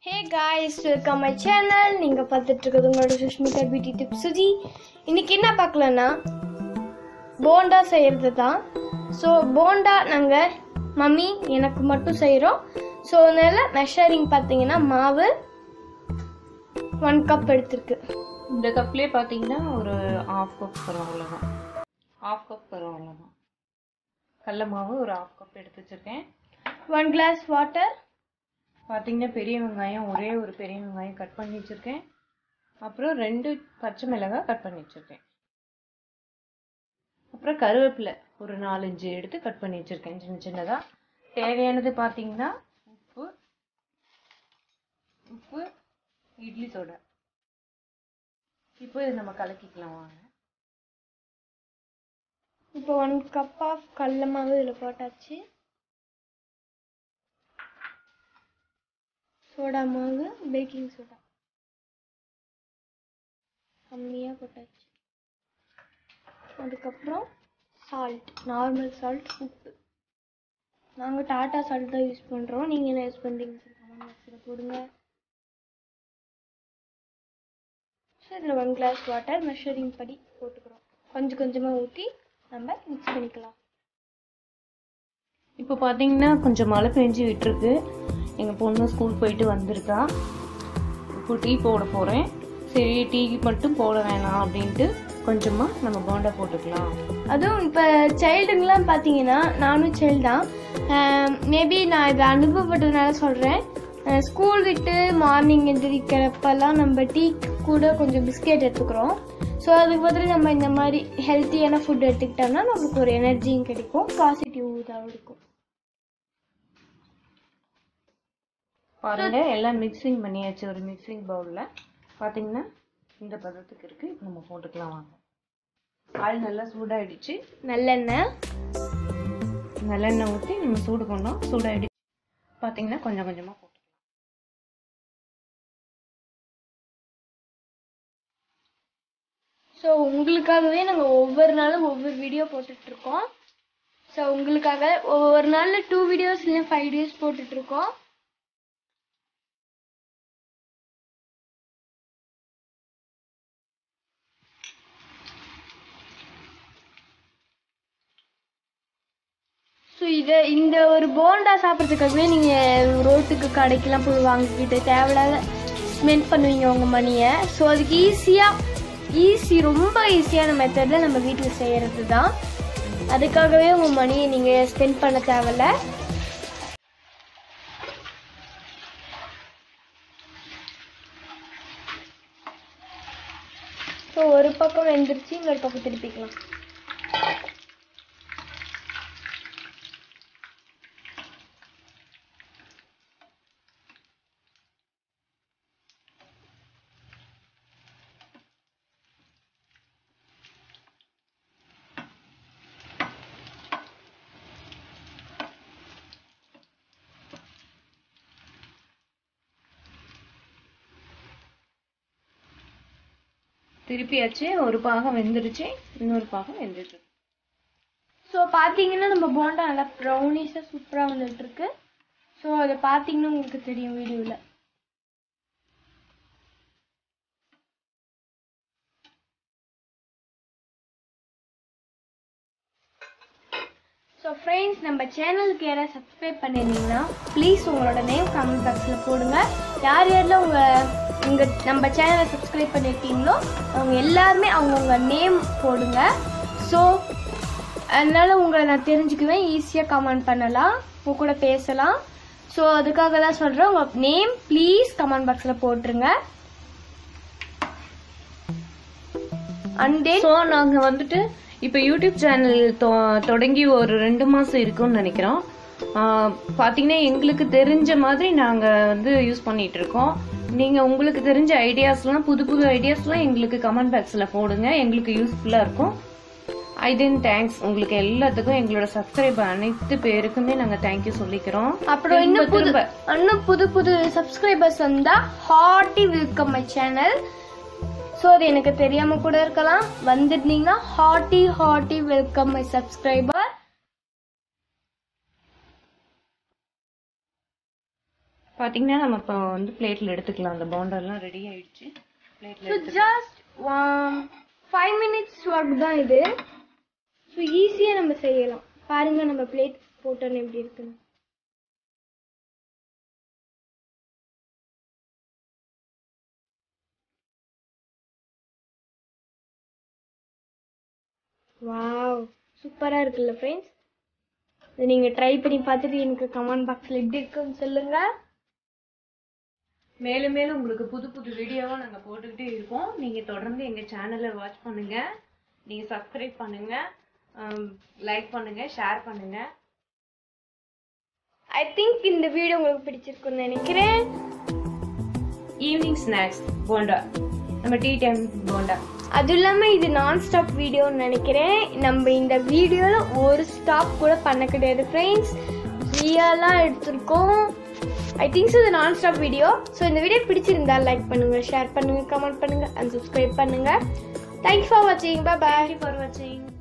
hey guys welcome my channel நீங்கள் பார்த்துட்டு இருக்கிறது உங்களோட சுஷ்மிதா பியூட்டி டிப் சுஜி இன்னைக்கு என்ன பார்க்கலன்னா போண்டா செய்கிறது தான் ஸோ போண்டா நாங்கள் மம்மி எனக்கு மட்டும் செய்கிறோம் ஸோ அதனால் மெஷரிங் பார்த்தீங்கன்னா மாவு ஒன் கப் எடுத்திருக்கு இந்த கப்லேயே பார்த்தீங்கன்னா ஒரு ஆஃப் கப் வரும் அவ்வளோதான் ஆஃப் கப் வரும் அவ்வளோதான் கடல மாவு ஒரு ஆஃப் கப் எடுத்து வச்சுருக்கேன் ஒன் கிளாஸ் வாட்டர் பார்த்தீங்கன்னா பெரிய வெங்காயம் ஒரே ஒரு பெரிய வெங்காயம் கட் பண்ணி வச்சுருக்கேன் அப்புறம் ரெண்டு பச்சை மிளகாய் கட் பண்ணி வச்சுருக்கேன் அப்புறம் கருவேப்பிலை ஒரு நாலஞ்சு எடுத்து கட் பண்ணி வச்சுருக்கேன் சின்ன சின்னதாக தேவையானது பார்த்தீங்கன்னா உப்பு உப்பு இட்லி சோடா இப்போ இது நம்ம கலக்கிக்கலாம் வாங்க இப்போ ஒன் கப் ஆஃப் கடல மாவு இதில் போட்டாச்சு சோடா மாவு பேக்கிங் சோடா கம்மியாக போட்டாச்சு அதுக்கப்புறம் சால்ட் நார்மல் சால்ட் உப்பு நாங்கள் டாட்டா சால்ட் தான் யூஸ் பண்ணுறோம் நீங்கள் என்ன யூஸ் பண்ணுறீங்க கமெண்ட் பாக்ஸில் போடுங்க ஸோ இதில் ஒன் கிளாஸ் வாட்டர் மெஷரிங் படி போட்டுக்கிறோம் கொஞ்சம் கொஞ்சமாக ஊற்றி நம்ம மிக்ஸ் பண்ணிக்கலாம் இப்போ பார்த்தீங்கன்னா கொஞ்சம் மழை பெஞ்சு விட்டுருக்கு எங்கள் பொண்ணு ஸ்கூல் போயிட்டு வந்திருக்கா இப்போ டீ போட போகிறேன் சரி டீ மட்டும் போட வேணாம் அப்படின்ட்டு கொஞ்சமாக நம்ம போண்டா போட்டுக்கலாம் அதுவும் இப்போ சைல்டுங்கெலாம் பார்த்தீங்கன்னா நானும் சைல்டு தான் மேபி நான் இதை அனுபவப்பட்டதுனால சொல்கிறேன் ஸ்கூல் விட்டு மார்னிங் எந்திரிக்கிறப்பெல்லாம் நம்ம டீ கூட கொஞ்சம் பிஸ்கெட் எடுத்துக்கிறோம் ஸோ அதுக்கு பதில் நம்ம இந்த மாதிரி ஹெல்த்தியான ஃபுட் எடுத்துக்கிட்டோம்னா நமக்கு ஒரு எனர்ஜியும் கிடைக்கும் பாசிட்டிவ் இதாகவும் இருக்கும் பாருங்க எல்லாம் மிக்சிங் பண்ணியாச்சு ஒரு மிக்சிங் பவுலில் பார்த்தீங்கன்னா இந்த பதத்துக்கு இருக்குது இப்போ நம்ம போட்டுக்கலாம் வாங்க ஆயில் நல்லா சூடாயிடுச்சு நல்லெண்ணெய் நல்லெண்ணெய் ஊற்றி நம்ம சூடு பண்ணோம் சூடாயிடுச்சு பார்த்தீங்கன்னா கொஞ்சம் கொஞ்சமாக போட்டு ஸோ உங்களுக்காகவே நாங்கள் ஒவ்வொரு நாளும் ஒவ்வொரு வீடியோ போட்டுட்ருக்கோம் ஸோ உங்களுக்காக ஒவ்வொரு நாளில் டூ வீடியோஸ் இல்லை ஃபைவ் வீடியோஸ் போட்டுட்ருக்கோம் ஸோ இதை இந்த ஒரு போண்டா சாப்பிட்றதுக்காகவே நீங்கள் ரோட்டுக்கு கடைக்கெல்லாம் போய் வாங்கிக்கிட்டு தேவையில்லாத ஸ்பெண்ட் பண்ணுவீங்க உங்கள் மணியை ஸோ அதுக்கு ஈஸியாக ஈஸி ரொம்ப ஈஸியான மெத்தடில் நம்ம வீட்டில் செய்கிறது தான் அதுக்காகவே உங்கள் மணியை நீங்கள் ஸ்பெண்ட் பண்ண தேவையில்ல ஸோ ஒரு பக்கம் வெந்துருச்சு இன்னொரு பக்கம் திருப்பிக்கலாம் திருப்பியாச்சு ஒரு பாகம் வெந்துடுச்சு இன்னொரு பாகம் வெந்துட்டு ஸோ பார்த்தீங்கன்னா நம்ம போண்டா நல்லா ப்ரௌனிஷாக சூப்பராக வந்துட்டுருக்கு ஸோ அதை பார்த்தீங்கன்னா உங்களுக்கு தெரியும் வீடியோவில் ஸோ ஃப்ரெண்ட்ஸ் நம்ம சேனலுக்கு யாராவது சப்ஸ்கிரைப் பண்ணியிருந்தீங்கன்னா ப்ளீஸ் உங்களோட நேம் கமெண்ட் பாக்ஸில் போடுங்க யார் யாரெல்லாம் உங்கள் உங்கள் நம்ம சேனலை சப்ஸ்கிரைப் பண்ணியிருக்கீங்களோ அவங்க எல்லாருமே அவங்கவுங்க நேம் போடுங்க ஸோ அதனால உங்களை நான் தெரிஞ்சுக்குவேன் ஈஸியாக கமெண்ட் பண்ணலாம் உங்க கூட பேசலாம் ஸோ அதுக்காக தான் சொல்கிறேன் உங்கள் நேம் ப்ளீஸ் கமெண்ட் பாக்ஸில் போட்டுருங்க அண்ட் தென் ஸோ நாங்கள் வந்துட்டு இப்போ யூடியூப் சேனல் தொடங்கி ஒரு ரெண்டு மாதம் இருக்கும்னு நினைக்கிறோம் ஆஹ் பார்த்தீங்கன்னா எங்களுக்கு தெரிஞ்ச மாதிரி நாங்கள் வந்து யூஸ் பண்ணிட்டு இருக்கோம் நீங்கள் உங்களுக்கு தெரிஞ்ச ஐடியாஸ்லாம் புது புது ஐடியாஸ்லாம் எங்களுக்கு கமெண்ட் பாக்ஸில் போடுங்க எங்களுக்கு யூஸ்ஃபுல்லாக இருக்கும் ஐ தென் தேங்க்ஸ் உங்களுக்கு எல்லாத்துக்கும் எங்களோட சப்ஸ்கிரைபர் அனைத்து பேருக்குமே நாங்கள் தேங்க்யூ சொல்லிக்கிறோம் அப்புறம் இன்னும் புது திரும்ப இன்னும் புது புது சப்ஸ்கிரைபர்ஸ் வந்தா hearty welcome my channel so அது எனக்கு தெரியாம கூட இருக்கலாம் வந்துருந்தீங்கன்னா hearty hearty welcome my subscriber பாத்தீங்கன்னா நம்ம இப்போ வந்து பிளேட்ல எடுத்துக்கலாம் அந்த போண்டெல்லாம் ரெடி ஆயிடுச்சு பிளேட்ல so just five minutes work தான் இது ஸோ ஈஸியாக நம்ம செய்யலாம் பாருங்க நம்ம பிளேட் போட்டோன்னு எப்படி இருக்குன்னு வாவ் சூப்பராக இருக்குல்ல ஃப்ரெண்ட்ஸ் இதை நீங்கள் ட்ரை பண்ணி பார்த்துட்டு எனக்கு கமெண்ட் பாக்ஸில் எப்படி இருக்குன்னு சொல்லுங்கள் மேலும் மேலும் உங்களுக்கு புது புது வீடியோவா நாங்க போட்டுக்கிட்டே இருக்கோம் நீங்க தொடர்ந்து எங்க சேனலை வாட்ச் பண்ணுங்க நீங்க சப்ஸ்கிரைப் பண்ணுங்க லைக் பண்ணுங்க ஷேர் பண்ணுங்க ஐ திங்க் இந்த வீடியோ உங்களுக்கு பிடிச்சிருக்குன்னு நினைக்கிறேன் ஈவினிங் ஸ்நாக்ஸ் போண்டா நம்ம டீ டைம் போண்டா அதுவும் இல்லாமல் இது நான் ஸ்டாப் வீடியோன்னு நினைக்கிறேன் நம்ம இந்த வீடியோவில் ஒரு ஸ்டாப் கூட பண்ண கிடையாது ஃப்ரெண்ட்ஸ் ரியலாக எடுத்திருக்கோம் ஐ திங்க்ஸ் இது நான் ஸ்டாப் வீடியோ ஸோ இந்த வீடியோ பிடிச்சிருந்தா லைக் பண்ணுங்கள் ஷேர் பண்ணுங்கள் கமெண்ட் பண்ணுங்கள் அண்ட் சப்ஸ்கிரைப் பண்ணுங்கள் தேங்க்ஸ் ஃபார் வாட்சிங் பாய் ஃபார் வாட்சிங்